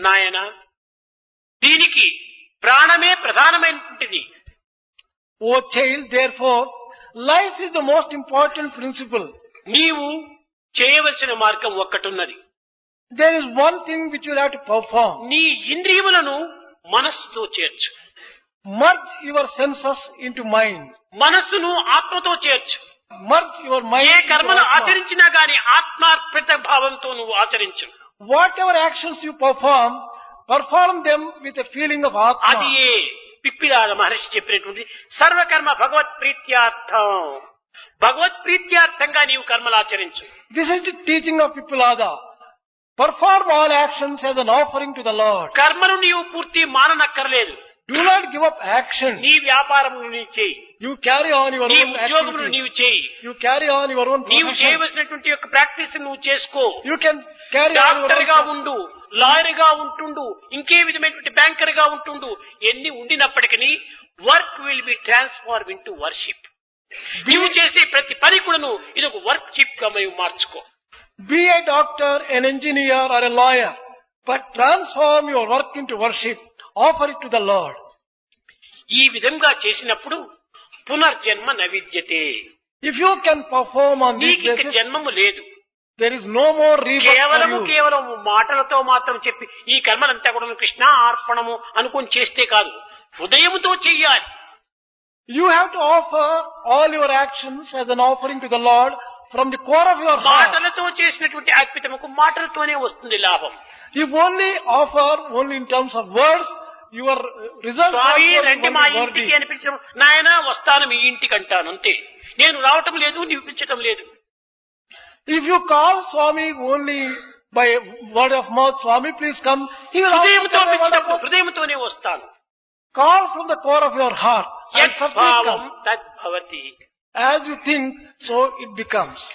నాయన దీనికి ప్రాణమే ప్రధానమైనటువంటిది O child, therefore, life is the most important principle. నీవు చేయవలసిన మార్గం ఒక్కటున్నది There is one thing which you have to perform. నీ ఇంద్రియములను మనస్సుతో చేర్చు Merge your senses into mind. మనస్సును ఆత్మతో చేర్చు Merge your mind A into కర్మలు Atma. ఆచరించినా గాని ఆత్మార్పిత భావంతో నువ్వు ఆచరించు Whatever actions you perform, perform them with a feeling of అది Atma. ఏ పిప్పిలాల మహర్షి చెప్పినటువంటి సర్వకర్మ భగవత్ ప్రీత్యార్థం భగవత్ ప్రీత్యార్థంగా నీవు కర్మలు ఆచరించు This is the teaching of Pipalada. Perform all actions as an offering to the Lord. కర్మను నీవు పూర్తి మాననక్కర్లేదు Do not give up action. నీ వ్యాపారమును నీ చేయి You carry on your నీ own ఉద్యోగమును activity. నీవు చేయి You carry on your own నీవు profession. చేయవలసినటువంటి యొక్క ప్రాక్టీస్ నువ్వు చేసుకో You can carry on your doctor గా own ఉండు లాయర్ గా ఉంటుండు ఇంకే విధమైనటువంటి బ్యాంకర్ గా ఉంటుండు ఎన్ని ఉండినప్పటికీ work will be transform into worship నీవు చేసే ప్రతి పని కూడాను ఇది ఒక వర్క్ షిప్ గా మేము మార్చుకో Be a doctor, an engineer or a lawyer, but transform your work into worship. Offer it to the Lord. ఈ విధంగా చేసినప్పుడు పునర్జన్మ నవిద్యతే If you can perform on this నీకు ఇక basis, జన్మము లేదు there is no more rebirth కేవలము for you. కేవలం మాటలతో మాత్రం చెప్పి ఈ కర్మలంతా కూడా కృష్ణ అర్పణము అనుకొని చేస్తే కాదు హృదయముతో చెయ్యాలి You have to offer all your actions as an offering to the Lord from the core of your heart. మాటలతో చేసినటువంటి అర్పితముకు మాటలతోనే వస్తుంది లాభం If only offer only in terms of words, your results are Swamy only రండి మా worthy. ఇంటికి అనిపించడం నాయన వస్తాను మీ ఇంటికి అంటాను అంతే నేను రావటం లేదు నీవు పిలిచటం లేదు If you call Swami only by word of mouth, Swami please come, he will also హృదయంతో come by word of పిలిచినప్పుడు mouth. హృదయంతోనే వస్తాను Call from the core of your heart and certainly యద్భావం come. తద్భవతి As you think, so it becomes.